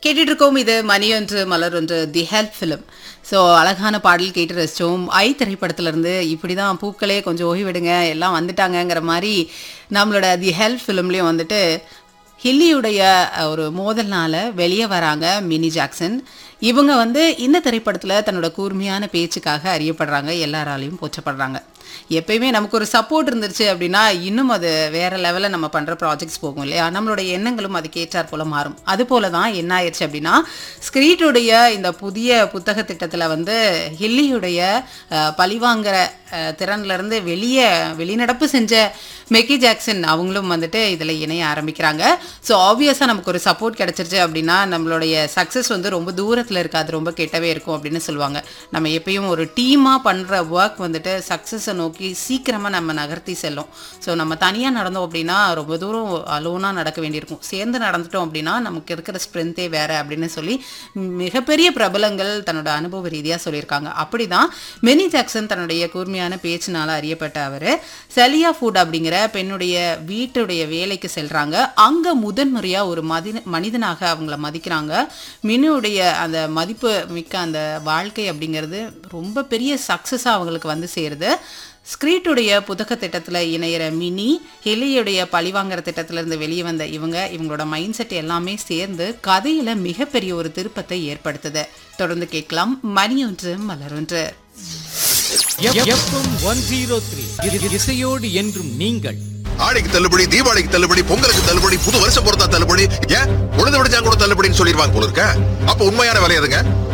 கேட்டுட்டு இருக்கோம் இது மணி ஒன்று மலர் ஒன்று தி ஹெல்ப் ஃபிலிம் ஸோ அழகான பாடல் கேட்டு ரசித்தோம் ஐ திரைப்படத்திலேருந்து இப்படி தான் பூக்களே கொஞ்சம் ஓய்விடுங்க எல்லாம் வந்துட்டாங்கங்கிற மாதிரி நம்மளோட தி ஹெல்ப் ஃபிலிம்லேயும் வந்துட்டு ஹில்லியுடைய ஒரு மோதல்னால வெளியே வராங்க மினி ஜாக்சன் இவங்க வந்து இந்த திரைப்படத்தில் தன்னோட கூர்மையான பேச்சுக்காக அறியப்படுறாங்க எல்லாராலையும் போற்றப்படுறாங்க எப்பயுமே நமக்கு ஒரு சப்போர்ட் இருந்துருச்சு அப்படின்னா இன்னும் அது வேற லெவலில் நம்ம பண்ணுற ப்ராஜெக்ட்ஸ் போகும் இல்லையா நம்மளோட எண்ணங்களும் அதுக்கு ஏற்றாற் போல மாறும் அது போல தான் என்ன ஆயிடுச்சு அப்படின்னா ஸ்கிரீட்டுடைய இந்த புதிய புத்தக திட்டத்தில் வந்து ஹில்லியுடைய அஹ், பழிவாங்கிற அஹ், திறன்ல இருந்து வெளியே வெளிநடப்பு செஞ்ச மெக்கி ஜாக்சன் அவங்களும் வந்துட்டு இதில் இணைய ஆரம்பிக்கிறாங்க ஸோ ஆப்வியஸாக நமக்கு ஒரு சப்போர்ட் கிடைச்சிருச்சு அப்படின்னா நம்மளுடைய சக்ஸஸ் வந்து ரொம்ப தூரத்தில் இருக்காது ரொம்ப கெட்டவே இருக்கும் அப்படின்னு சொல்லுவாங்க நம்ம எப்பயும் ஒரு டீமாக பண்ணுற ஒர்க் வந்துட்டு சக்ஸஸை நோக்கி சீக்கிரமாக நம்ம நகர்த்தி செல்லும் ஸோ நம்ம தனியாக நடந்தோம் அப்படின்னா ரொம்ப தூரம் அலோனாக நடக்க வேண்டியிருக்கும் சேர்ந்து நடந்துட்டோம் அப்படின்னா நமக்கு இருக்கிற ஸ்ட்ரென்த்தே வேற அப்படின்னு சொல்லி மிகப்பெரிய பிரபலங்கள் தன்னோட அனுபவ ரீதியாக சொல்லியிருக்காங்க அப்படி தான் மெனி ஜாக்சன் தன்னுடைய கூர்மையான பேச்சினால அறியப்பட்ட அவர் செலியா ஃபுட் அப்படிங்கிற பெண்ணுடைய வீட்டுடைய வேலைக்கு செல்றாங்க அங்க முதன்முறையா ஒரு மதி மனிதனாக அவங்கள மதிக்கிறாங்க மினுடைய அந்த மதிப்பு மிக்க அந்த வாழ்க்கை அப்படிங்கிறது ரொம்ப பெரிய சக்ஸஸாக அவங்களுக்கு வந்து சேருது ஸ்கிரீட்டுடைய புத்தக திட்டத்தில் இணையிற மினி ஹெலியுடைய பழிவாங்கிற திட்டத்திலிருந்து வெளியே வந்த இவங்க இவங்களோட மைண்ட் செட் எல்லாமே சேர்ந்து கதையில மிகப்பெரிய ஒரு திருப்பத்தை ஏற்படுத்துது தொடர்ந்து கேட்கலாம் மணி ஒன்று மலர் ஒன்று எஃப்எம் ஒன் ஜீரோ த்ரீ இசையோடு என்றும் நீங்கள் ஆடிக்கு தள்ளுபடி தீபாவளிக்கு தள்ளுபடி பொங்கலுக்கு தள்ளுபடி புது வருஷம் பொறுத்தா தள்ளுபடி ஏன் உழுது விடுச்சா கூட தள்ளுபடின்னு சொல்லிடுவாங்க போல இருக்க அப்ப உண்மையான விலை எதுங்க